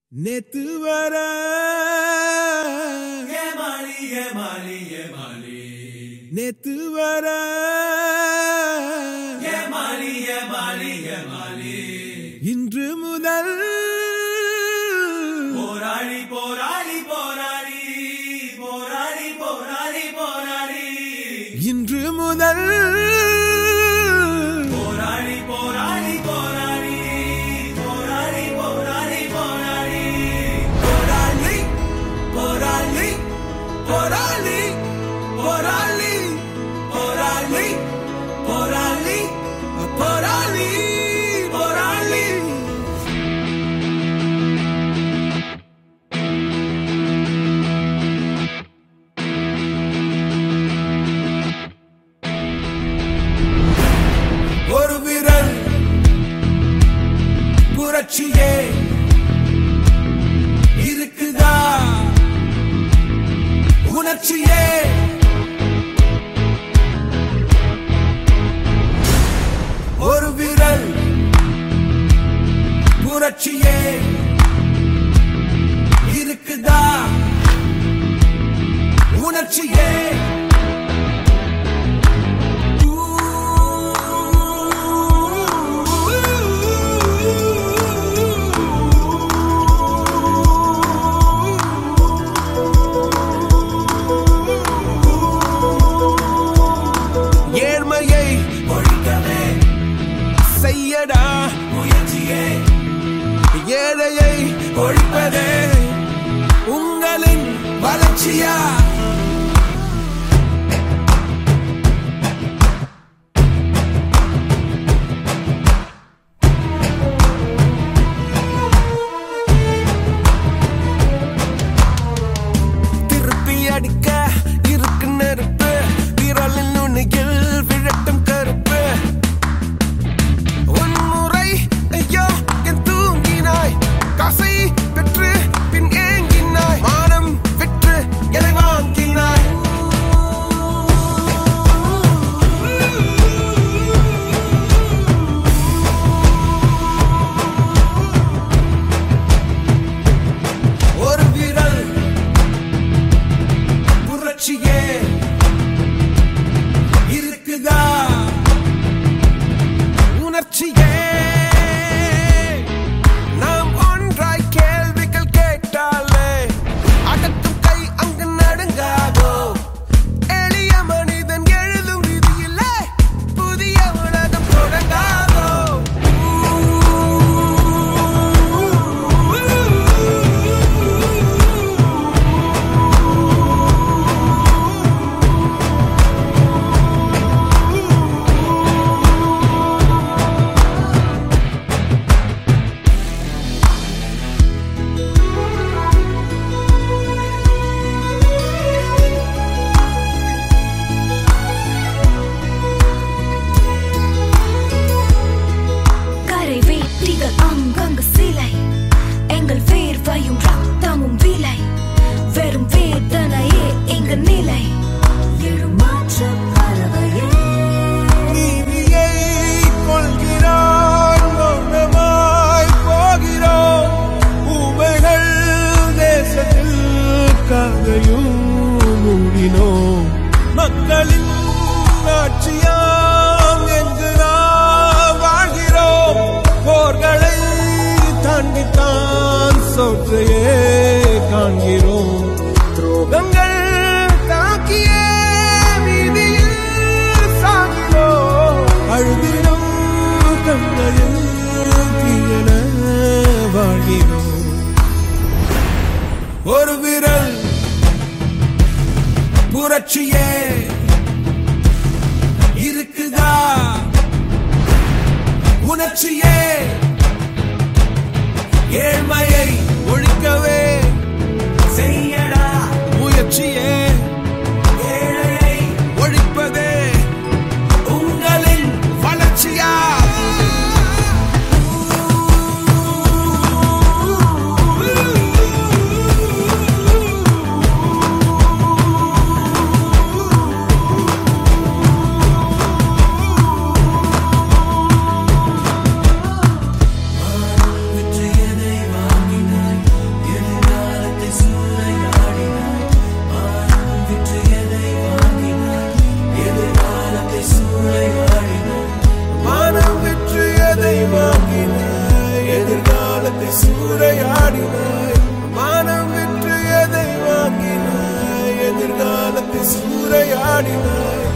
நேத்து வர ஏமாளி ஏமாளி ஏமாளி நேத்து வர ஏமாளி ஏமாளி ஏமாளி இன்று முதல் போராளி போராளி போராளி போராளி போராளி போராளி இன்று முதல் போராளி போராளி போராளி போராளி போராளி போராளி போராளி போராளி போராளி போராளி போராளி போராளி போராளி போராளி ஒரு விரல் புரட்சியே இருக்குதா உணர்ச்சியே ஒரு விரல் புரட்சியே இருக்குதா உணர்ச்சியே ஏழ்மையை ஒழிக்கவே செய்யடா முயற்சியே ஏழையை ஒழிப்பதே உங்களின் வளர்ச்சியா திருப்பி அடிக்க இருக்கு நெருப்பு விரலின் நுனியில் விழட்டும் கருப்பு உன்முறை ஐயோ என் தூங்கினாய் காசை பெற்று பின் ஏங்கினாய் மானம் விற்று எதை வாங்கினாய் ஒரு விரல் புரட்சியே இருக்குதா உணர்ச்சியே நாம் ஒன்றாய் கேள்விகள் கேட்டாலே அடக்கும் கை அங்கு நடுங்காதோ எளிய மனிதன் எழுதும் விதியில்லை புதிய உலகம் தொடங்காதோ கரை வேட்டிகள் அங்கங்கு சிலை எங்கள் வேர்வையும் ரத்தமும் விலை வெறும் வேதனையே எங்க நிலை எழுமாற்ற பறவையே நீதியை கொள்கிறான் மௌனமாய் போகிறோம் ஊமைகள் தேசத்தில் கதையும் மூடினோம் மக்களின் ஆட்சியாம் என்று நாம் வாழ்கிறோம் போர்களை தாண்டித்தான் சோற்றையே காண்கிறோம் துரோகங்கள் தாக்கியே வீதியில் சாகிறோம் அழுதிடும் கண்களில் தீயன வாழ்கிறோம் ஒரு விரல் புரட்சியே இருக்குதா உணர்ச்சியே ஏழ்மையை ஒழிக்கவே செய்யடா முயற்சியே ஏழையை ஒழிப்பதே உங்களின் வளர்ச்சியா வெற்றியதை வாங்கினாய் சூறையாடினாய் மானம் விற்று எதை வாங்கினாய் எதிர்காலத்தை சூறையாடினாய்